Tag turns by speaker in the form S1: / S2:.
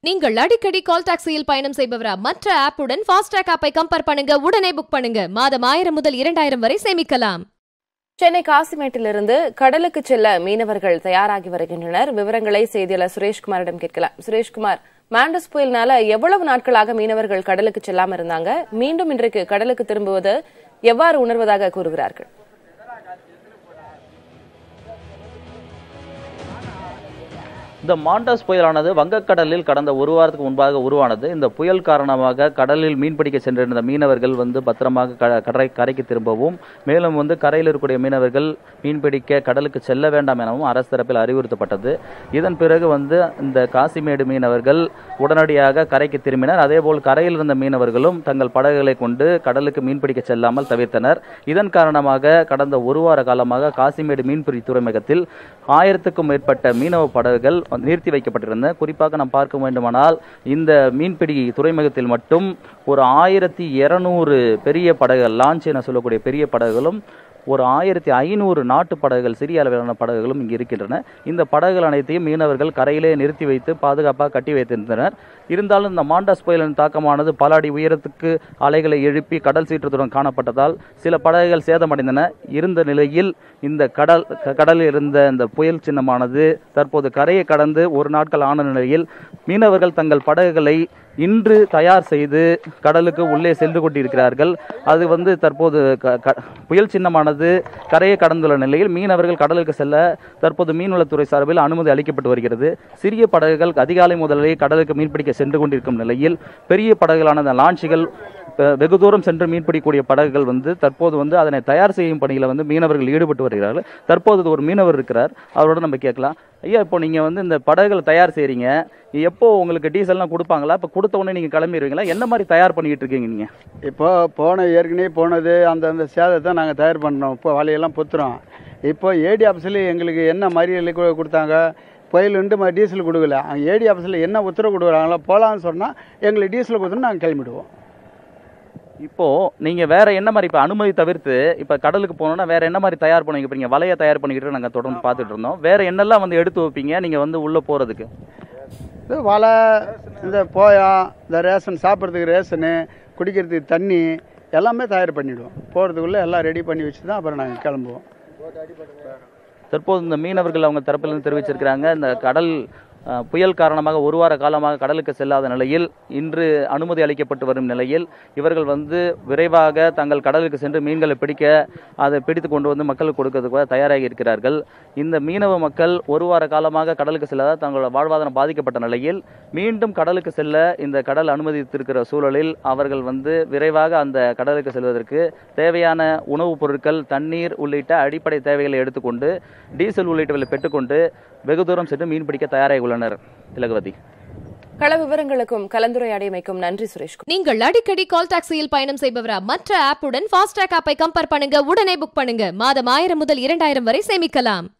S1: நீங்கள் அடிக்கடி கால் டாக்ஸியில் பயணம் செய்பவரா மற்ற ஆப்புடன் ஃபாஸ்டாக் ஆப்பை கம்பேர் பண்ணுங்க உடனே புக் பண்ணுங்க மாதம் ஆயிரம் முதல் இரண்டாயிரம் வரை சேமிக்கலாம்
S2: சென்னை காசிமேட்டிலிருந்து கடலுக்கு செல்ல மீனவர்கள் தயாராகி வருகின்றனர் விவரங்களை செய்தியாளர் சுரேஷ்குமாரிடம் கேட்கலாம் சுரேஷ்குமார் மாண்டஸ் புயல்னால எவ்வளவு நாட்களாக மீனவர்கள் கடலுக்கு செல்லாம இருந்தாங்க மீண்டும் இன்றைக்கு கடலுக்கு திரும்புவது எவ்வாறு உணர்வதாக கூறுகிறார்கள்
S3: இந்த மாண்டாஸ் புயலானது வங்கக்கடலில் கடந்த ஒரு வாரத்துக்கு முன்பாக உருவானது இந்த புயல் காரணமாக கடலில் மீன்பிடிக்க சென்றிருந்த மீனவர்கள் வந்து பத்திரமாக க- கடற்கரை கரைக்கு திரும்பவும் மேலும் வந்து கரையில் இருக்கக்கூடிய மீனவர்கள் மீன்பிடிக்க கடலுக்கு செல்ல வேண்டாம் எனவும் அரசு தரப்பில் அறிவுறுத்தப்பட்டது இதன் பிறகு வந்து இந்த காசிமேடு மீனவர்கள் உடனடியாக கரைக்கு திரும்பினர் அதேபோல் கரையில் இருந்த மீனவர்களும் தங்கள் படகுகளை கொண்டு கடலுக்கு மீன்பிடிக்க செல்லாமல் தவிர்த்தனர் இதன் காரணமாக கடந்த ஒரு வார காலமாக காசிமேடு மீன்பிடி துறைமுகத்தில் ஆயிரத்துக்கும் மேற்பட்ட மீனவ படகுகள் நிறுத்தி வைக்கப்பட்டிருந்தன குறிப்பாக நாம் பார்க்க வேண்டுமானால் இந்த மீன்பிடி துறைமுகத்தில் மட்டும் ஒரு ஆயிரத்தி இருநூறு பெரிய படகுகள் லான்ச் என சொல்லக்கூடிய பெரிய படகுகளும் ஒரு ஆயிரத்தி ஐநூறு நாட்டு படகுகள் சிறிய அளவிலான படகுகளும் இங்கு இருக்கின்றன இந்த படகுகள் அனைத்தையும் மீனவர்கள் கரையிலே நிறுத்தி வைத்து பாதுகாப்பாக கட்டி வைத்திருந்தனர் இருந்தாலும் இந்த மாண்டாஸ் புயலின் தாக்கமானது பல அடி உயரத்துக்கு அலைகளை எழுப்பி கடல் சீற்றத்துடன் காணப்பட்டதால் சில படகுகள் சேதமடைந்தன இருந்த நிலையில் இந்த கடல் க- கடலில் இருந்த இந்த புயல் சின்னமானது தற்போது கரையை கடந்து ஒரு நாட்கள் ஆன நிலையில் மீனவர்கள் தங்கள் படகுகளை இன்று தயார் செய்து கடலுக்கு உள்ளே சென்று கொண்டிருக்கிறார்கள் அது வந்து தற்போது க- க- புயல் சின்னமானது கரையை கடந்துள்ள நிலையில் மீனவர்கள் கடலுக்கு செல்ல தற்போது மீன்வளத்துறை சார்பில் அனுமதி அளிக்கப்பட்டு வருகிறது சிறிய படகுகள் அதிகாலை முதலே கடலுக்கு மீன்பிடிக்க சென்று கொண்டிருக்கும் நிலையில் பெரிய படகுகளான அந்த லான்ச்சுகள் அஹ், வெகு தூரம் சென்று மீன்பிடிக்கக்கூடிய படகுகள் வந்து தற்போது வந்து அதனை தயார் செய்யும் பணியில் வந்து மீனவர்கள் ஈடுபட்டு வருகிறார்கள் தற்போது ஒரு மீனவர் இருக்கிறார் அவரோட நம்ம கேட்கலாம் ஐயா இப்போ நீங்கள் வந்து இந்த படகுகளை தயார் செய்கிறீங்க எப்போ உங்களுக்கு டீசல்லாம் கொடுப்பாங்களா இப்போ கொடுத்த உடனே நீங்கள் கிளம்பிடுவீங்களா என்ன மாதிரி தயார் பண்ணிக்கிட்டு இருக்கீங்க நீங்கள்
S4: இப்போ போன ஏற்கனவே போனது அந்த அந்த சேதத்தை நாங்கள் தயார் பண்ணோம் இப்போ வலையெல்லாம் பொத்துறோம் இப்போ ஏடி ஆஃபீஸில் எங்களுக்கு என்ன மறியல் கு- கொடுத்தாங்க புயல் வந்து ம- டீசல் கொடுக்கல அங்கே ஏடி ஆஃபீஸில் என்ன உத்தரவு கொடுக்குறாங்களோ போகலான்னு சொன்னால் எங்களுக்கு டீசல் கொடுத்துட்டு நாங்கள் கிளம்பிடுவோம்
S3: இப்போ நீங்க வேற என்ன மாதிரி இப்போ அனுமதி தவிர்த்து இப்போ கடலுக்கு போகணும்னா வேற என்ன மாதிரி தயார் பண்ணுவீங்க இப்போ நீங்க வலையை தயார் பண்ணிக்கிட்டு நாங்கள் தொடர்ந்து பார்த்துட்டு இருந்தோம் வேற என்னெல்லாம் வந்து எடுத்து வைப்பீங்க நீங்க வந்து உள்ள போறதுக்கு
S4: இது வலை இந்த போயா இந்த ரேஷன் சாப்பிட்றதுக்கு ரேஷனு குடிக்கிறதுக்கு தண்ணி எல்லாமே தயார் பண்ணிவிடுவோம் போகிறதுக்குள்ளே எல்லாம் ரெடி பண்ணி வச்சு தான் அப்புறம் நாங்கள் கிளம்புவோம்
S3: தற்போது இந்த மீனவர்கள் அவங்க தரப்பிலிருந்து தெரிவிச்சிருக்கிறாங்க இந்த கடல் அஹ், புயல் காரணமாக ஒரு வார காலமாக கடலுக்கு செல்லாத நிலையில் இன்று அனுமதி அளிக்கப்பட்டு வரும் நிலையில் இவர்கள் வந்து விரைவாக தங்கள் கடலுக்கு சென்று மீன்களை பிடிக்க அதை பிடித்து கொண்டு வந்து மக்களுக்கு கொடுக்கறதுக்கு தயாராகி இருக்கிறார்கள் இந்த மீனவ மக்கள் ஒரு வார காலமாக கடலுக்கு செல்லாத தங்களோட வாழ்வாதாரம் பாதிக்கப்பட்ட நிலையில் மீண்டும் கடலுக்கு செல்ல இந்த கடல் அனுமதித்திருக்கிற சூழலில் அவர்கள் வந்து விரைவாக அந்த கடலுக்கு செல்வதற்கு தேவையான உணவுப் பொருட்கள் தண்ணீர் உள்ளிட்ட அடிப்படை தேவைகளை எடுத்துக்கொண்டு டீசல் உள்ளிட்டவற்றை பெற்றுக்கொண்டு வெகு தூரம் சென்று மீன் பிடிக்க தயாராகி உள்ளனர் திலகவதி
S2: கள விவரங்களுக்கும் கலந்துரையாடியமைக்கும் நன்றி சுரேஷ்
S1: நீங்கள் அடிக்கடி கால் டாக்ஸியில் பயணம் செய்பவரா மற்ற ஆப்புடன் ஃபாஸ்டாக் ஆப்பை கம்பேர் பண்ணுங்க உடனே புக் பண்ணுங்க மாதம் ஆயிரம் முதல் இரண்டாயிரம் வரை சேமிக்கலாம்